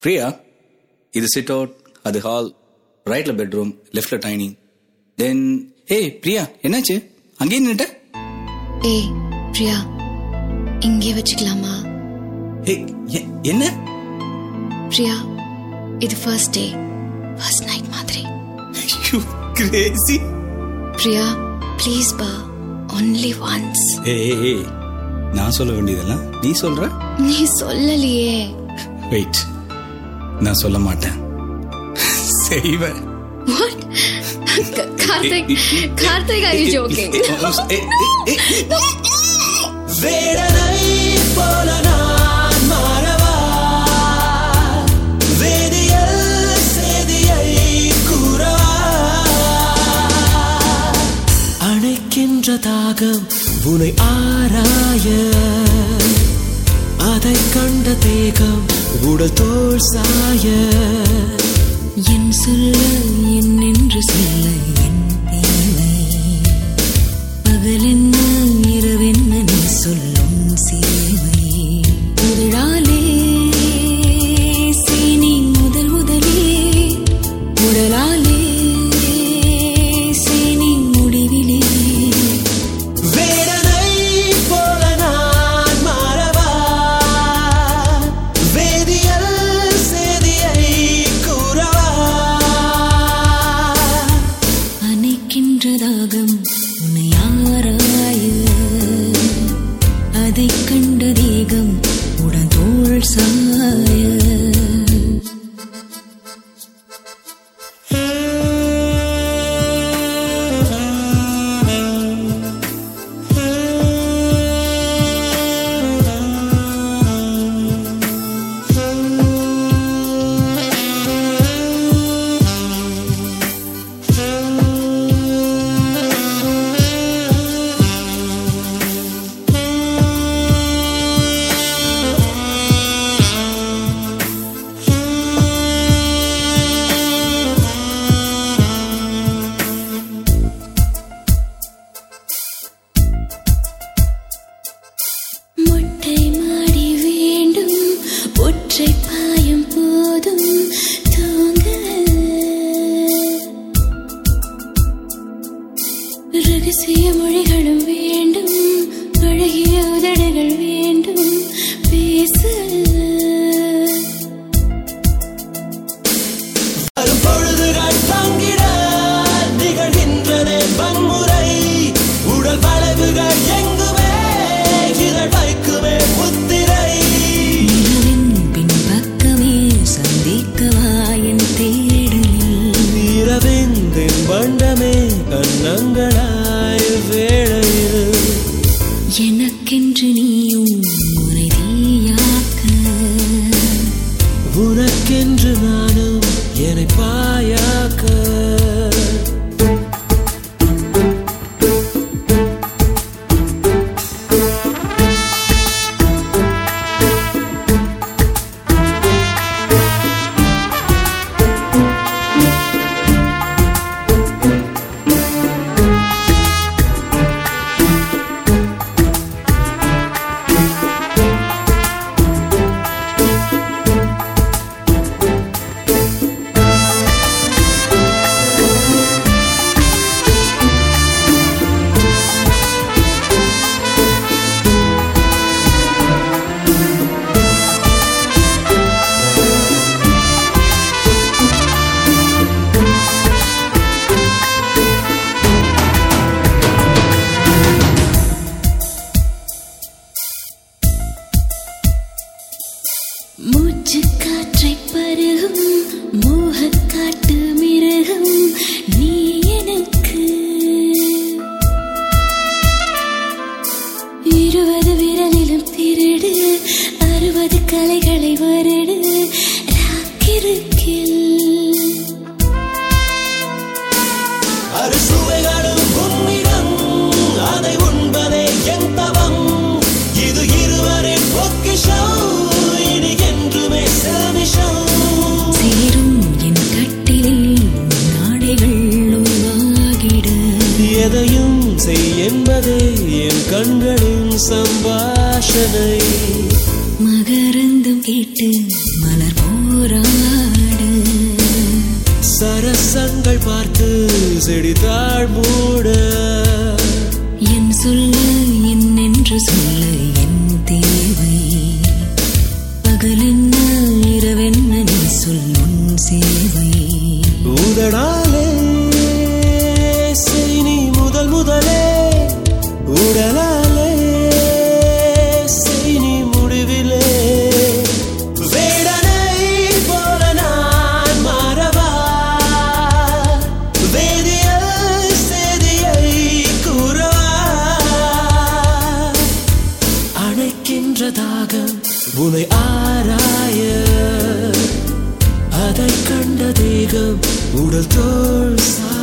பிரியா இது sit out அது hall ரைட்ல பெட்ரூம் லெஃப்ட்ல டைனிங் தென் ஏய் பிரியா என்னாச்சு அங்கேயே நின்னுட்ட ஏய் பிரியா இங்கே வச்சுக்கலாமா ஏய் எ- என்ன பிரியா இது ஃபர்ஸ்ட் டே ஃபர்ஸ்ட் நைட் மாதிரி கிரேசி பிரியா ப்ளீஸ் பா ஒன்லி ஒன்ஸ் ஏய் ஏய், நான் சொல்ல வேண்டியதெல்லாம் நீ சொல்ற நீ சொல்லலையே வெயிட் நான் சொல்ல மாட்டேன் செய்வேன் what Karthik Karthik are you joking வேடனை போல நான் மாறவா வேதியல் செய்தியை கூறவா அணைக்கின்ற தாகம் உனை ஆராய அதை கண்ட தேகம் உடல் தோல் சாய என் சொல்ல என் என்று சொல்ல என் தேவை பகலென்ன இரவென்ன நீ சொல்லும் சேவை முதலாலே சீனி முதல் முதலே உடலாலே சீனி முடிவிலே வேடனை போல நான் மாறவா வேதியல் செய்தியை கூறவா அணைக்கின்ற தாகம் உன்னை ஆராய அதை கண்ட தேகம் உடன் தோள் சாய மொட்டை மாடி வேண்டும் ஒற்றை பாயம் போதும் தூங்க ரகசிய மொழிகளும் வேண்டும் அழகிய உதடுகள் வேண்டும் பேச வரும் பொழுதுகள் பங்கிட நிகழ்கின்றதே வன்முறை உடல் வளைவுகள் எங்குமே இதழ் வைக்குமே முத்திரை நிலவின் பின்பக்கமே சந்திக்கவா என் தேடலில் இரவிந்தின் வண்டமே கண்ணங்களாய் வேளையில் எனக்கென்று நீயும் முறை தீயாக்க உனக்கென்று நானும் என்னை பாயாக்க மூச்சு காற்றை பருகும் மோகக் காட்டு மிருகம் நீ எனக்கு இருபது விரலிலும் திருடு அறுபது கலைகளை வருடு ராக்கிருக்கில் அறுசுவைகளும் உன்னிடம் அதை உண்பதே என் தவம் இது இருவரின் பொக்கிஷம் இனி என்றுமே செல்விஷம் சேரும் என் கட்டிலில் உன் நாடைகள் உருவாகிட எதையும் செய் என்பதே என் கண்களின் சம்பாஷணை மகரந்தம் கேட்டு மலர் ரசங்கள் பார்த்து செடித்தாள் மூட என் சொல்ல என்னென்று சொல்ல என் தேவை பகலென்ன இரவென்ன நீ சொல் உன் சேவை உதடாலே செய் நீ முதல் முதலே உடலாலே செய் நீ முடிவிலே வேடனை போல நான் மாறவா வேதியல் செய்தியை கூறவா அணைக்கின்ற தாகம் உனை ஆராய அதை கண்ட தேகம் உடல் தோல் சாய